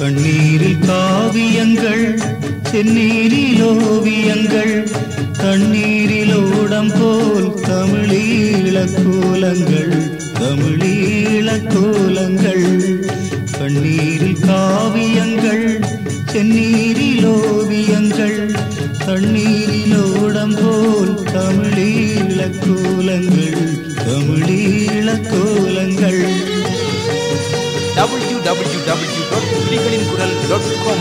கண்ணீரில் காவியங்கள் செந்நீரில் ஓவியங்கள் தண்ணீரில் ஓடம் போல் தமிழீழ கோலங்கள் தமிழீழ கோலங்கள் கண்ணீரில் காவியங்கள் செந்நீரில் ஓவியங்கள் தண்ணீரில் ஓடம் போல் தமிழீழ கோலங்கள் தமிழீழ கோலங்கள் www.புலிகளின்குரல்.com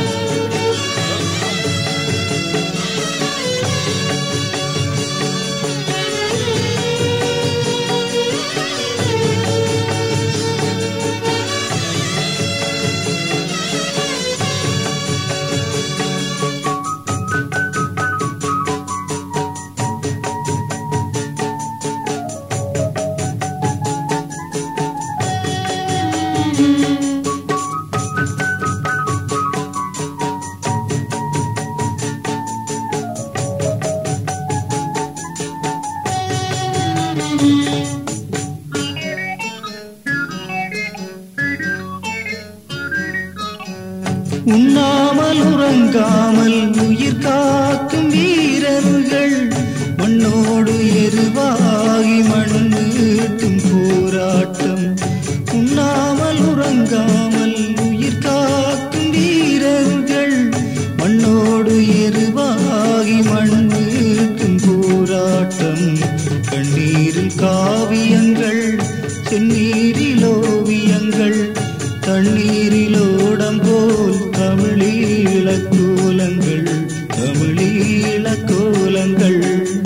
உண்ணாமல் உறங்காமல் உயிர் காக்கும் வீரர்கள் மண்ணோடு எருவாகி மண்ணீட்டும் போராட்டம் உண்ணாமல் உறங்காமல் உயிர் காக்கும் வீரர்கள் மண்ணோடு எருவாகி மண்ணீட்டும் போராட்டம் கண்ணீரில் காவியங்கள் செந்நீரில் ஓவியங்கள் தண்ணீரில் ஓடம் போல் தமிழீழ கோலங்கள் தமிழீழ கோலங்கள்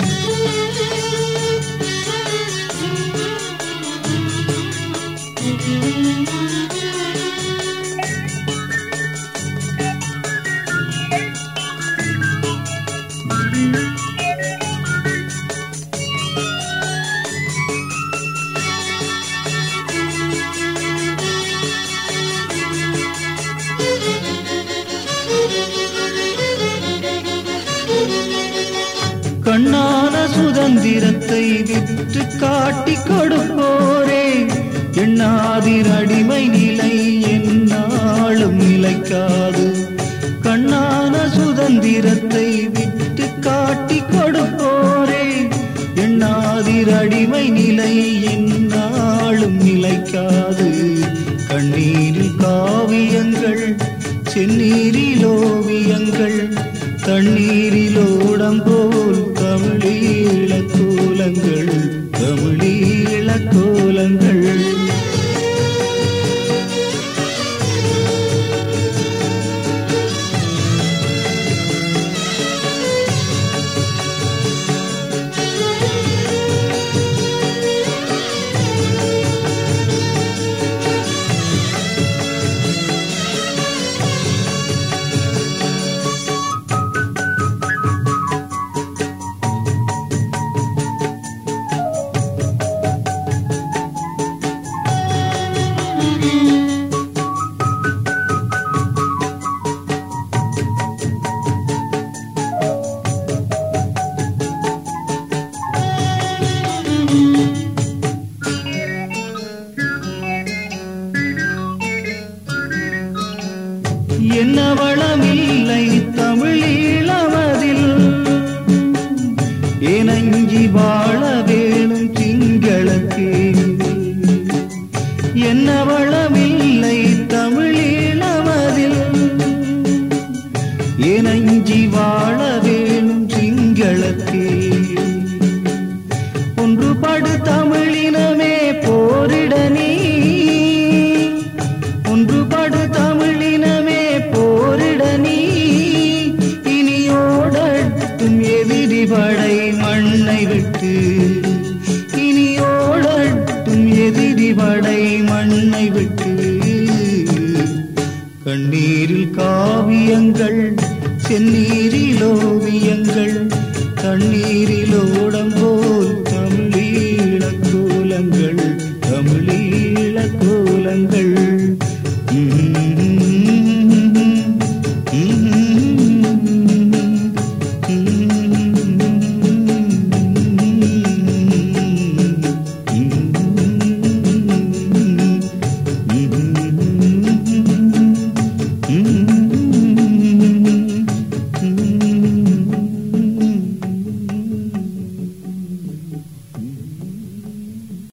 கண்ணான சுதந்திரத்தை விற்று காட்டி கொடுப்போரே எண்ணாதிர் அடிமை நிலை என்னாலும் நிலைக்காது கண்ணான சுதந்திரத்தை விற்று காட்டி கொடுப்போரே எண்ணாதிர் அடிமை நிலை என்னாலும் நிலைக்காது கண்ணீரில் காவியங்கள் செந்நீரில் ஓவியங்கள் தண்ணீரில் ஓடம் போல் தமிழீழ கோலங்கள் தமிழீழ கோலங்கள் என்ன வளமில்லை தமிழீழமதில் இணங்கி வாழ வேணும் திங்களுக்கு என்ன வளமில்லை தமிழீழமதில் இணங்கி வாழ வேணும் திங்களுக்கு ஒன்றுபடு தமிழினமே போரிட நீ ஒன்றுபடு தமிழினமே போரிட நீ இனியோடட்டும் எதிரி படை மண்ணை விட்டு இனியோடட்டும் எதிரி படை மண்ணை விட்டு கண்ணீரில் காவியங்கள் செந்நீரில் ஓவியங்கள் தண்ணீரில் ஓடம்